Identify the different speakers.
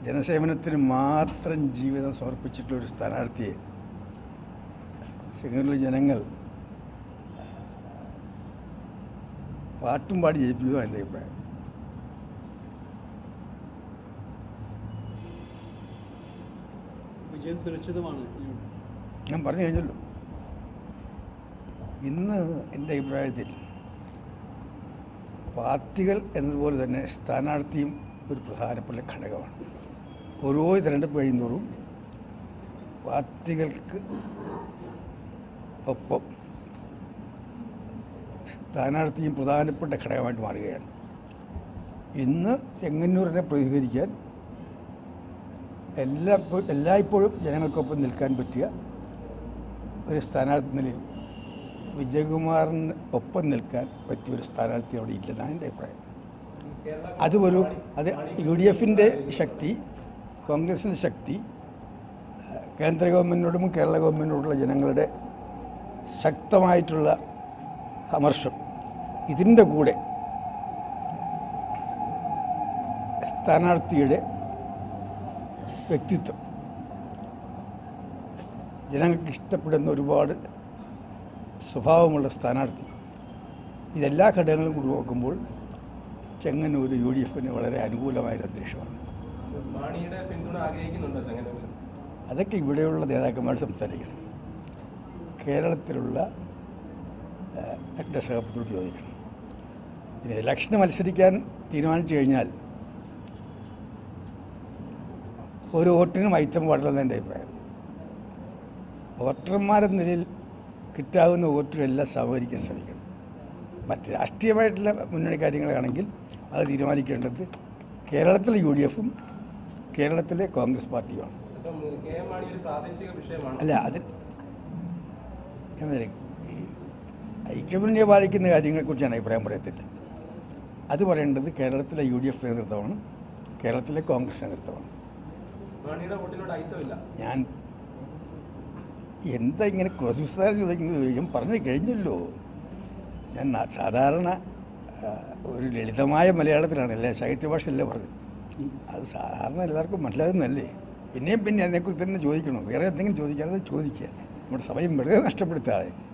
Speaker 1: ജനസേവനത്തിന് മാത്രം ജീവിതം സമർപ്പിച്ചിട്ടുള്ള ഒരു സ്ഥാനാർത്ഥിയെ ചെങ്ങന്നൂരിലെ ജനങ്ങൾ ആ, പാട്ടും പാടി ജയിപ്പിക്കുകയാണ് എൻ്റെ അഭിപ്രായം
Speaker 2: വിജയം സുരക്ഷിതമാണ് ഇനി.
Speaker 1: ഞാൻ പറഞ്ഞു കഴിഞ്ഞല്ലോ ഇന്ന് എൻ്റെ അഭിപ്രായത്തിൽ പാർട്ടികൾ എന്നതുപോലെ തന്നെ സ്ഥാനാർത്ഥിയും ഒരു പ്രധാനപ്പെട്ട ഘടകമാണ് ഓരോ തിരഞ്ഞെടുപ്പ് കഴിയുന്നതോറും പാർട്ടികൾക്ക് ഒപ്പം സ്ഥാനാർത്ഥിയും പ്രധാനപ്പെട്ട ഘടകമായിട്ട് മാറുകയാണ് ഇന്ന് ചെങ്ങന്നൂരിനെ പ്രതിനിധീകരിക്കാൻ എല്ലാ എല്ലായ്പ്പോഴും ജനങ്ങൾക്കൊപ്പം നിൽക്കാൻ പറ്റിയ ഒരു സ്ഥാനാർത്ഥി നിലയിൽ വിജയകുമാറിന് ഒപ്പം നിൽക്കാൻ പറ്റിയ ഒരു സ്ഥാനാർത്ഥി അവിടെ ഇല്ലെന്നാണ് എൻ്റെ അഭിപ്രായം അത് ഒരു അത് യു ഡി എഫിൻ്റെ ശക്തി കോൺഗ്രസിൻ്റെ ശക്തി ഏഹ്, കേന്ദ്ര ഗവൺമെൻറ്റിനോടും കേരള ഗവൺമെൻറ്റിനോടുള്ള ജനങ്ങളുടെ ശക്തമായിട്ടുള്ള അമർഷം ഇതിൻ്റെ കൂടെ സ്ഥാനാർത്ഥിയുടെ വ്യക്തിത്വം ജനങ്ങൾക്ക് ഇഷ്ടപ്പെടുന്ന ഒരുപാട് സ്വഭാവമുള്ള സ്ഥാനാർത്ഥി ഇതെല്ലാ ഘടകങ്ങളും കൂടി നോക്കുമ്പോൾ ചെങ്ങന്നൂർ യു ഡി എഫിന് വളരെ അനുകൂലമായൊരു അന്തരീക്ഷമാണ്
Speaker 3: മാണിയുടെ പിന്തുണ ആഗ്രഹിക്കുന്നുണ്ടോ ചെങ്ങന്നൂരിൽ
Speaker 1: അതൊക്കെ ഇവിടെയുള്ള നേതാക്കന്മാർ സംസാരിക്കണം കേരളത്തിലുള്ള ഏഹ്, എൻ്റെ സഹപ്രത്തോട് ചോദിക്കണം ഇനി ഇലക്ഷന് മത്സരിക്കാൻ തീരുമാനിച്ചു കഴിഞ്ഞാൽ ഒരു വോട്ടിനും ഐത്തം പാടില്ലെന്ന് എൻ്റെ അഭിപ്രായം വോട്ടർമാരെന്ന നിലയിൽ കിട്ടാവുന്ന വോട്ടുകളെല്ലാം സഹകരിക്കാൻ ശ്രമിക്കണം മറ്റ് രാഷ്ട്രീയമായിട്ടുള്ള മുന്നണി കാര്യങ്ങളാണെങ്കിൽ അത് തീരുമാനിക്കേണ്ടത് കേരളത്തിലെ യു ഡി എഫും കേരളത്തിലെ കോൺഗ്രസ് പാർട്ടിയുമാണ്
Speaker 3: അപ്പം കെ എം മാണി ഒരു പ്രാദേശിക വിഷയമാണ്
Speaker 1: അല്ല അത് ഞാൻ പറയാം, ഈ ഐക്യമുന്നണിയെ ബാധിക്കുന്ന കാര്യങ്ങളെക്കുറിച്ച് ഞാൻ അഭിപ്രായം പറയത്തില്ല അത് പറയേണ്ടത് കേരളത്തിലെ യു ഡി എഫ് നേതൃത്വമാണ് കേരളത്തിലെ കോൺഗ്രസ് നേതൃത്വമാണ്
Speaker 3: മാണിയുടെ വോട്ടിനോട് ഐത്തമില്ല
Speaker 1: ഞാൻ എന്താ ഇങ്ങനെ ക്രോസ് വിസ്താരം ചോദിക്കുന്നത് ഞാൻ പറഞ്ഞു കഴിഞ്ഞല്ലോ ഞാൻ ന- സാധാരണ ആ, ഒരു ലളിതമായ മലയാളത്തിലാണ് അല്ലേ സാഹിത്യ ഭാഷയല്ലേ പറഞ്ഞത് അത് സാധാരണ എല്ലാവർക്കും മനസ്സിലാകുന്നല്ലേ പിന്നെയും പിന്നെ അതിനെക്കുറിച്ച് തന്നെ ചോദിക്കണം വേറെ എന്തെങ്കിലും ചോദിക്കാതെ ചോദിക്കുക നമ്മുടെ സമയം വെറുതെ നഷ്ടപ്പെടുത്താതെ